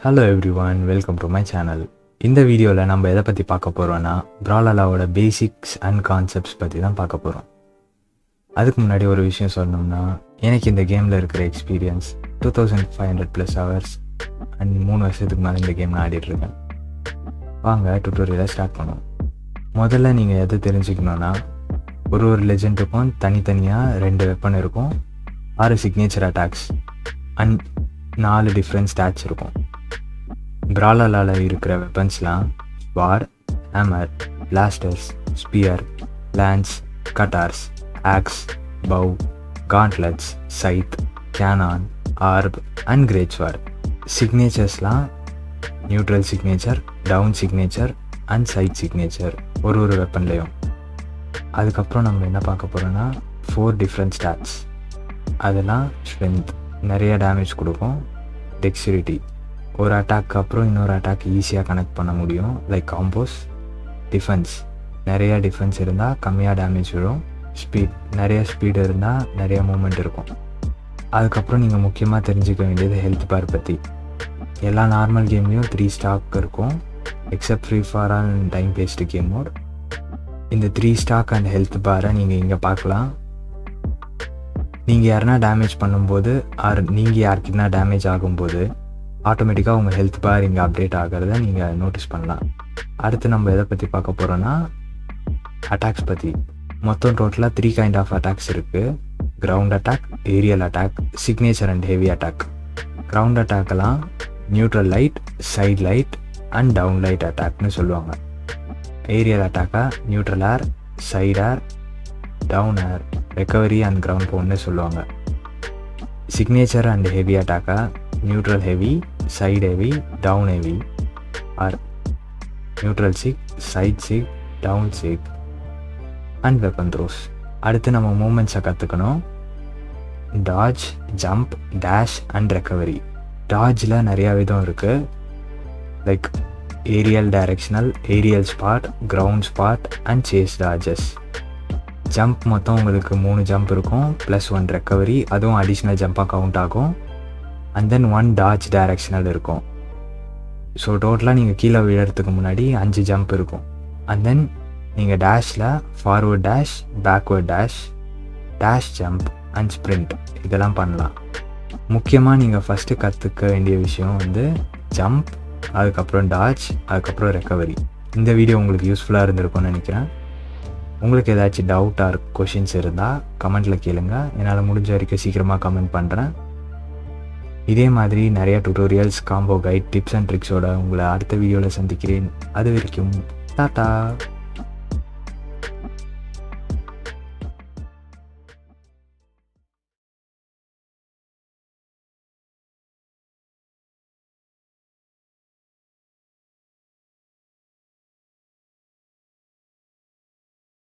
hello everyone welcome to my channel இந்த வீடியோவில் நம்ம எதை பற்றி பார்க்க போகிறோன்னா ப்ராலலாவோட பேசிக்ஸ் அண்ட் கான்செப்ட்ஸ் பற்றி தான் பார்க்க போகிறோம் அதுக்கு முன்னாடி ஒரு விஷயம் சொல்லணும்னா எனக்கு இந்த கேமில் இருக்கிற experience two thousand five hundred plus hours and மூணு வருஷத்துக்கு மேலே இந்த கேம் நான் ஆடிட்டுருக்கேன் வாங்க டுட்டோரியலை ஸ்டார்ட் பண்ணுவோம் முதல்ல நீங்கள் எதை தெரிஞ்சுக்கணுன்னா ஒரு ஒரு லெஜெண்டுக்கும் தனித்தனியாக ரெண்டு வெப்பன் இருக்கும் ஆறு சிக்னேச்சர் அட்டாக்ஸ் அண்ட் நாலு டிஃப்ரெண்ட் ஸ்டாட்ச் இருக்கும் பிராலாலால இருக்கிற வெப்பன்ஸ்லாம் war hammer blasters spear lance katars axe bow gauntlets scythe cannon orb and greatsword சிக்னேச்சர்ஸ்லாம் neutral signature down signature and side signature ஒரு ஒரு வெப்பன்லேயும் அதுக்கப்புறம் நம்ம என்ன பார்க்க போகிறோன்னா ஃபோர் டிஃப்ரெண்ட் ஸ்டாட்ஸ் அதெல்லாம் ஸ்ட்ரென்த் நிறைய டேமேஜ் கொடுக்கும் டெக்ஸிரிட்டி ஒரு அட்டாக்கு அப்புறம் இன்னொரு அட்டாக் ஈஸியாக கனெக்ட் பண்ண முடியும் லைக் காம்போஸ் டிஃபென்ஸ் நிறைய டிஃபென்ஸ் இருந்தால் கம்மியாக டேமேஜ் விழும் ஸ்பீட் நிறைய ஸ்பீடு இருந்தால் நிறைய மூமெண்ட் இருக்கும் அதுக்கப்புறம் நீங்கள் முக்கியமாக தெரிஞ்சுக்க வேண்டியது ஹெல்த் பார் பற்றி எல்லா நார்மல் கேம்லேயும் த்ரீ ஸ்டாக் இருக்கும் except free for all time based game mode இந்த த்ரீ ஸ்டாக் அண்ட் ஹெல்த் பாரை நீங்கள் இங்கே பார்க்கலாம் நீங்கள் யாருனா டேமேஜ் பண்ணும்போது ஆர் நீங்கள் யாருக்குன்னா டேமேஜ் ஆகும்போது ஆட்டோமேட்டிக்காக உங்கள் ஹெல்த் பார் இங்கே அப்டேட் ஆகிறத நீங்கள் நோட்டீஸ் பண்ணலாம் அடுத்து நம்ம எதை பற்றி பார்க்க போகிறோன்னா அட்டாக்ஸ் பற்றி மொத்தம் டோட்டலாக த்ரீ கைண்ட் ஆஃப் அட்டாக்ஸ் இருக்குது ground attack aerial attack signature and heavy attack ground அட்டாக்கெல்லாம் neutral light side light and down light அட்டாக்னு சொல்லுவாங்க ஏரியல் அட்டாக்காக neutral air side air down air recovery and ground போன்னு சொல்லுவாங்க சிக்னேச்சர் அண்ட் ஹெவி அட்டாக்காக neutral heavy side heavy down heavy or neutral sig side sig down sig and weapon throws அடுத்து நம்ம மூமெண்ட்ஸை கற்றுக்கணும் dodge jump dash and recovery டாஜில் நிறையா விதம் இருக்குது like aerial directional aerial spot ground spot and chase dodges jump மொத்தம் உங்களுக்கு மூணு ஜம்ப் இருக்கும் ப்ளஸ் ஒன் ரெக்கவரி அதுவும் அடிஷ்னல் ஜம்பாக கவுண்ட் ஆகும் and then one dodge directional இருக்கும் ஸோ டோட்டலாக நீங்கள் கீழே விழுறதுக்கு முன்னாடி அஞ்சு ஜம்ப் இருக்கும் அண்ட் தென் நீங்கள் டேஷில் forward dash backward dash dash jump and sprint இதெல்லாம் பண்ணலாம் முக்கியமாக நீங்கள் ஃபஸ்ட்டு கற்றுக்க வேண்டிய விஷயம் வந்து ஜம்ப் அதுக்கப்புறம் டாச் அதுக்கப்புறம் ரெக்கவரி இந்த வீடியோ உங்களுக்கு யூஸ்ஃபுல்லாக இருந்திருக்கும்னு நினைக்கிறேன் உங்களுக்கு ஏதாச்சும் டவுட் ஆர் கொஷின்ஸ் இருந்தால் கமெண்ட்டில் கேளுங்க என்னால் முடிஞ்ச வரைக்கும் சீக்கிரமாக கமெண்ட் பண்ணுறேன் இதே மாதிரி நிறைய tutorials combo guide tips and ட்ரிக்ஸோட உங்களை அடுத்த வீடியோவில் சந்திக்கிறேன் அது வரைக்கும் டாட்டா